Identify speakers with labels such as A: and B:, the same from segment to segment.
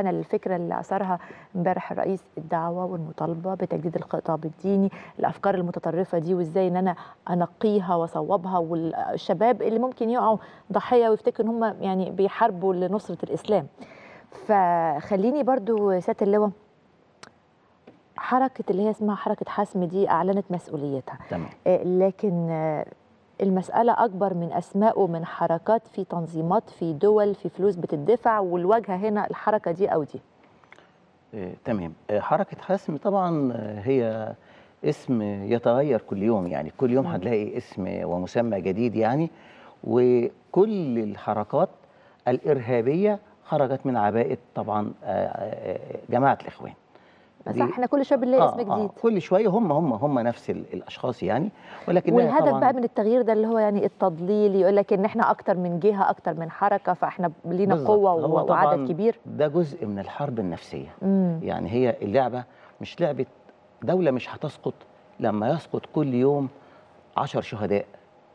A: رجعنا للفكره اللي اثرها امبارح الرئيس الدعوه والمطالبه بتجديد الخطاب الديني الافكار المتطرفه دي وازاي ان انا انقيها واصوبها والشباب اللي ممكن يقعوا ضحيه ويفتكروا ان هم يعني بيحاربوا لنصره الاسلام فخليني برضو سياده اللواء حركه اللي هي اسمها حركه حسم دي اعلنت مسؤوليتها
B: تمام
A: آه، لكن آه، المسألة أكبر من أسماء ومن حركات في تنظيمات في دول في فلوس بتدفع والواجهة هنا الحركة دي أو دي
B: آه، تمام آه، حركة حسم طبعا آه، هي اسم يتغير كل يوم يعني كل يوم
A: مم.
B: هتلاقي اسم ومسمى جديد يعني وكل الحركات الإرهابية خرجت من عباءة طبعا آه، آه، آه، جماعة الإخوان
A: صح
B: دي-
A: احنا كل شوية بنلاقي اسم جديد
B: كل شوية هم هم هم نفس ال- الأشخاص يعني ولكن
A: والهدف
B: طبعا
A: بقى من التغيير ده اللي هو يعني التضليل يقول لك ان احنا اكتر من جهه اكتر من حركه فاحنا لينا
B: بالظبط.
A: قوه
B: هو
A: و-
B: طبعاً
A: وعدد كبير
B: ده جزء من الحرب النفسية
A: امم
B: يعني هي اللعبة مش لعبة دولة مش هتسقط لما يسقط كل يوم عشر شهداء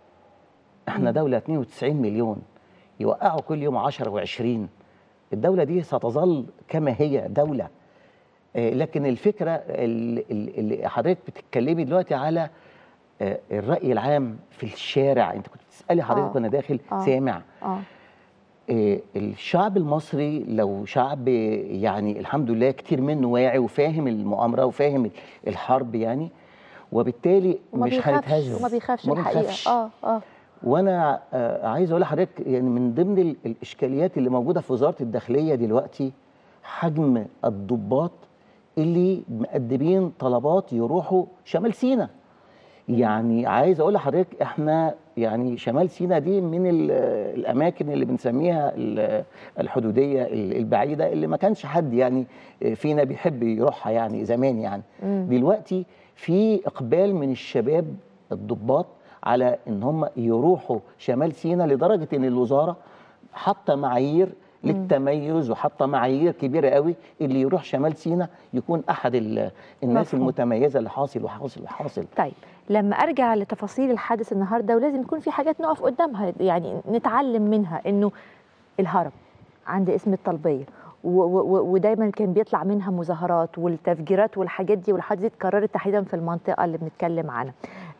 B: احنا
A: مم.
B: دولة 92 مليون يوقعوا كل يوم 10 و20 الدولة دي ستظل كما هي دولة آه، لكن الفكرة ال- ال- اللي حضرتك بتتكلمي دلوقتي على آه، الرأي العام في الشارع انت كنت بتسألي حضرتك
A: آه.
B: وانا داخل
A: آه.
B: سامع
A: اه
B: آه، الشعب المصري لو شعب يعني الحمد لله كتير منه واعي وفاهم المؤامره وفاهم الحرب يعني وبالتالي
A: وما
B: مش
A: بيخافش
B: هنتهزم
A: وما بيخافش
B: ما
A: الحقيقه
B: بنخافش.
A: اه اه
B: وانا آه، عايز اقول لحضرتك يعني من ضمن ال- الاشكاليات اللي موجوده في وزاره الداخليه دلوقتي حجم الضباط اللي مقدمين طلبات يروحوا شمال سيناء يعني عايز اقول لحضرتك احنا يعني شمال سيناء دي من ال- الاماكن اللي بنسميها ال- الحدوديه ال- البعيده اللي ما كانش حد يعني فينا بيحب يروحها يعني زمان يعني
A: مم.
B: دلوقتي في اقبال من الشباب الضباط على ان هم يروحوا شمال سيناء لدرجه ان الوزاره حاطه معايير للتميز وحاطه معايير كبيره قوي اللي يروح شمال سيناء يكون احد ال- الناس
A: مفهوم.
B: المتميزه اللي حاصل وحاصل وحاصل
A: طيب لما ارجع لتفاصيل الحادث النهارده ولازم يكون في حاجات نقف قدامها يعني نتعلم منها انه الهرم عند اسم الطلبيه و- و- و- ودايما كان بيطلع منها مظاهرات والتفجيرات والحاجات دي والحاجات دي اتكررت تحديدا في المنطقه اللي بنتكلم عنها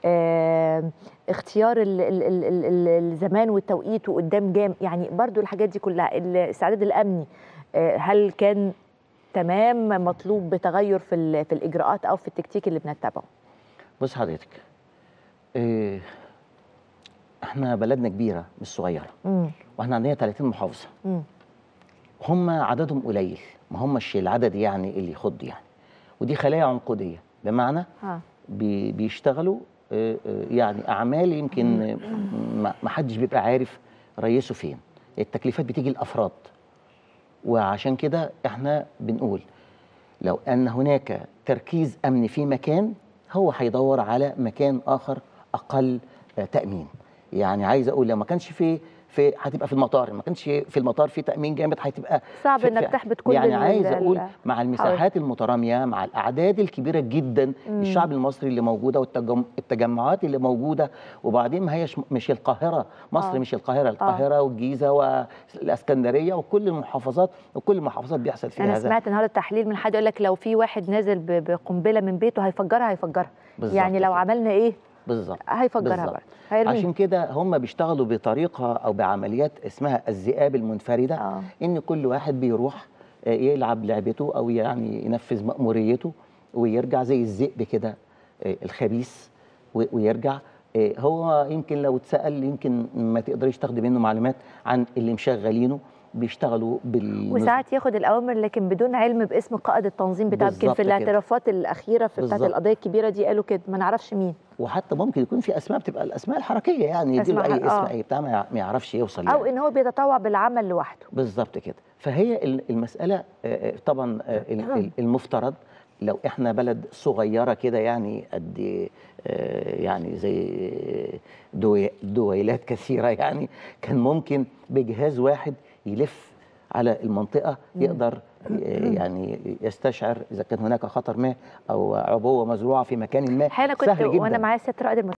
A: آه اختيار ال- ال- ال- ال- ال- الزمان والتوقيت وقدام جام يعني برضو الحاجات دي كلها الاستعداد الامني آه هل كان تمام مطلوب بتغير في ال- في الاجراءات او في التكتيك اللي بنتبعه
B: بص حضرتك إيه احنا بلدنا كبيره مش صغيره
A: امم
B: واحنا عندنا 30 محافظه
A: امم
B: هم عددهم قليل ما همش العدد يعني اللي يخض يعني ودي خلايا عنقوديه بمعنى
A: ها
B: بي بيشتغلوا آه، آه، يعني اعمال يمكن آه، ما ما حدش بيبقى عارف رئيسه فين التكليفات بتيجي الافراد وعشان كده احنا بنقول لو ان هناك تركيز امني في مكان هو هيدور على مكان اخر اقل آه، تامين يعني عايز اقول لو ما كانش في في هتبقى في المطار ما كانش في المطار في تامين جامد هتبقى
A: صعب
B: في-
A: انك
B: في-
A: تحبط كل
B: يعني
A: ال-
B: عايز
A: ال-
B: اقول
A: ال-
B: مع المساحات المتراميه مع الاعداد الكبيره جدا
A: مم.
B: الشعب المصري اللي موجوده والتجم... التجمعات اللي موجوده وبعدين ما هيش مش القاهره مصر
A: آه.
B: مش القاهره القاهره والجيزه والاسكندريه وكل المحافظات وكل المحافظات بيحصل فيها
A: انا
B: هذا
A: سمعت النهارده تحليل من حد يقول لك لو في واحد نازل ب- بقنبله من بيته هيفجرها هيفجرها
B: بالظبط
A: يعني لو
B: كده.
A: عملنا ايه
B: بالظبط
A: هيفجرها
B: بالظبط.
A: برضه هيرميها
B: عشان كده هم بيشتغلوا بطريقه او بعمليات اسمها الذئاب المنفرده
A: اه
B: ان كل واحد بيروح آه، يلعب لعبته او يعني ينفذ مأموريته ويرجع زي الذئب كده آه، الخبيث و- ويرجع آه، هو يمكن لو اتسأل يمكن ما تقدريش تاخدي منه معلومات عن اللي مشغلينه بيشتغلوا بال
A: وساعات ياخد الاوامر لكن بدون علم باسم قائد التنظيم بتاعه يمكن
B: بالظبط
A: في
B: كده.
A: الاعترافات الاخيره في بتاعه
B: بالظبط.
A: القضيه الكبيره دي قالوا كده ما نعرفش مين
B: وحتى ممكن يكون في اسماء بتبقى الاسماء الحركيه يعني يديله
A: أسماء
B: اي
A: حر-
B: اسم
A: آه.
B: اي بتاع ما يع- ما يعرفش يوصل
A: او
B: يعني.
A: ان هو بيتطوع بالعمل لوحده
B: بالظبط كده فهي ال- المسألة آه، آه، طبعا آه، ال- ال- المفترض لو احنا بلد صغيرة كده يعني قد آه، يعني زي دوي- دويلات كثيرة يعني كان ممكن بجهاز واحد يلف على المنطقة يقدر آه، يعني يستشعر إذا كان هناك خطر ما أو عبوة مزروعة في مكان ما
A: احيانا كنت
B: سهل
A: وانا
B: جداً.
A: معايا سياده رائد